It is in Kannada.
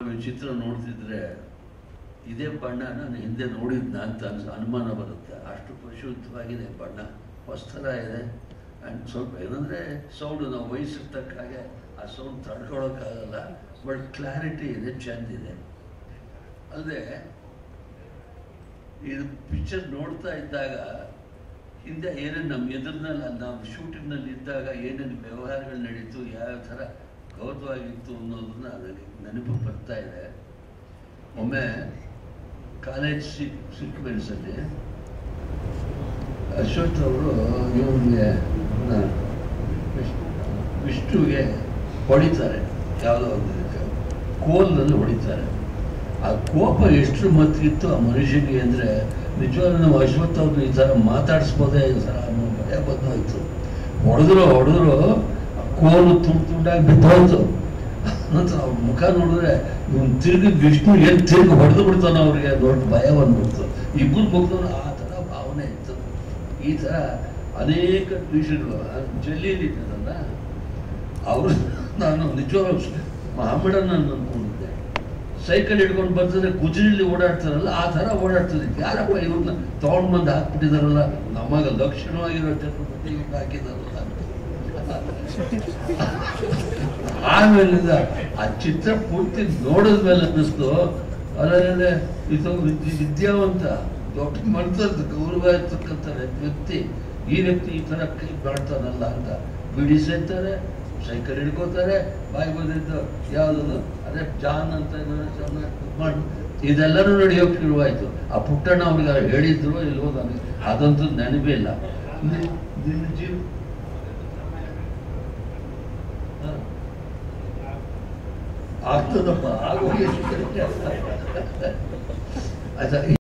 ಈ ಚಿತ್ರ ನೋಡ್ತಿದ್ರೆ ಇದೇ ಬಣ್ಣ ನಾನು ಹಿಂದೆ ನೋಡಿದ್ನ ಅಂತ ಅನ್ಸ ಅನುಮಾನ ಬರುತ್ತೆ ಅಷ್ಟು ಪರಿಶುದ್ಧವಾಗಿದೆ ಬಣ್ಣ ಹೊಸ ಥರ ಇದೆ ಆ್ಯಂಡ್ ಸ್ವಲ್ಪ ಏನಂದರೆ ಸೌಂಡು ನಾವು ವಯಸ್ಸಿಗೆ ತಕ್ಕ ಹಾಗೆ ಆ ಸೌಂಡ್ ತಡ್ಕೊಳಕ್ಕಾಗಲ್ಲ ಬಟ್ ಕ್ಲಾರಿಟಿ ಇದೆ ಚೆಂದಿದೆ ಅಲ್ಲದೆ ಇದು ಪಿಕ್ಚರ್ ನೋಡ್ತಾ ಇದ್ದಾಗ ಹಿಂದೆ ಏನೇನು ನಮ್ಮ ಎದುರಿನಲ್ಲಿ ನಾವು ಶೂಟಿಂಗ್ನಲ್ಲಿ ಇದ್ದಾಗ ಏನೇನು ವ್ಯವಹಾರಗಳು ನಡೀತು ಯಾವ ಥರ ಗೌರವವಾಗಿತ್ತು ಅನ್ನೋದನ್ನ ನನಗೆ ನೆನಪು ಬರ್ತಾ ಇದೆ ಒಮ್ಮೆ ಕಾಲೇಜ್ ಸಿಕ್ ಸೀಕ್ವೆನ್ಸಲ್ಲಿ ಅಶ್ವಥ್ ಅವರು ಇವನಿಗೆ ವಿಷ್ಣುಗೆ ಹೊಡಿತಾರೆ ಯಾವುದೋ ಒಂದು ಇದಕ್ಕೆ ಕೋಲ್ನಲ್ಲಿ ಹೊಡಿತಾರೆ ಆ ಕೋಪ ಎಷ್ಟು ಮತ್ತಿತ್ತು ಆ ಮನುಷ್ಯನಿಗೆ ಅಂದರೆ ನಿಜವಾಗ್ಲೂ ನಾವು ಅಶ್ವಥ್ ಅವ್ರನ್ನ ಈ ಥರ ಮಾತಾಡಿಸ್ಬೋದೇ ಈ ಥರ ಅನ್ನೋ ಭಯ ಬಂದೋಯ್ತು ಹೊಡೆದ್ರು ಹೊಡೆದ್ರು ಆ ಕೋಲು ತುಂಡು ತುಂಡಾಗಿ ಬಿದ್ದೋಯ್ತು ನಂತರ ಅವ್ರ ಮುಖ ನೋಡಿದ್ರೆ ಇವ್ನು ತಿರುಗಿ ವಿಷ್ಣು ಏನು ತಿರುಗಿ ಹೊಡೆದು ಬಿಡ್ತಾನೆ ಅವ್ರಿಗೆ ದೊಡ್ಡ ಭಯ ಬಂದ್ಬಿಡ್ತು ಇಬ್ಬರು ಮುಖದವ್ರು ಆ ಥರ ಭಾವನೆ ಇತ್ತು ಈ ಥರ ಅನೇಕ ವಿಷಯಗಳು ಜಲ್ಲಿಯಲ್ಲಿ ಇದ್ದಾರಲ್ಲ ಅವರು ನಾನು ನಿಜವಾಗ್ಲೂ ಮಹಾಮಡನ್ನ ಅನ್ಕೊಂಡಿದ್ದೆ ಸೈಕಲ್ ಹಿಡ್ಕೊಂಡು ಬರ್ತದೆ ಕುಜಿನಲ್ಲಿ ಓಡಾಡ್ತಾರಲ್ಲ ಆ ಥರ ಓಡಾಡ್ತದೆ ಯಾರಪ್ಪ ಇವ್ರನ್ನ ತಗೊಂಡ್ ಬಂದು ಹಾಕ್ಬಿಟ್ಟಿದಾರಲ್ಲ ನಮಗ ಲಕ್ಷಣವಾಗಿರೋ ಛತ್ರಪತಿ ಇವ್ರನ್ನ ಹಾಕಿದಾರಲ್ಲ ಆಮೇಲಿಂದ ಆ ಚಿತ್ರ ಪೂರ್ತಿ ನೋಡಿದ್ಮೇಲೆ ಅನ್ನಿಸ್ತು ಅಲ್ಲೇ ಇದು ವಿದ್ಯ- ವಿದ್ಯಾವಂತ ದೊಡ್ಡ ಮನಸ್ಸದ್ದು ಗೌರವ ಇರ್ತಕ್ಕಂಥ ವ್ಯಕ್ತಿ ಈ ವ್ಯಕ್ತಿ ಈ ಥರ ಕೈ ಮಾಡ್ತಾನಲ್ಲ ಅಂತ ಬಿಡಿ ಸೇರ್ತಾರೆ ಸೈಕಲ್ ಹಿಡ್ಕೋತಾರೆ ಬಾಯಿ ಬಂದಿದ್ದು ಯಾವುದದು ಅದೇ ಜಾನ್ ಅಂತ ಏನೋ ಜಾನ್ ಇದ್ ಮಾಡಿ ಇದೆಲ್ಲರೂ ನಡೆಯೋಕೆ ಶುರುವಾಯಿತು ಆ ಪುಟ್ಟಣ್ಣ ಅವ್ರಿಗೆ ಹೇಳಿದ್ರು ಇಲ್ವೋ ನನಗೆ ಅದಂತೂ ನೆನಪೇ ಇಲ್ಲ ನಿ- ನಿನ್ನ ಜೀವ ಹ. ಆಗ್ತದಪ್ಪ ಆಗೋಗಿ ಆಯ್ತಾ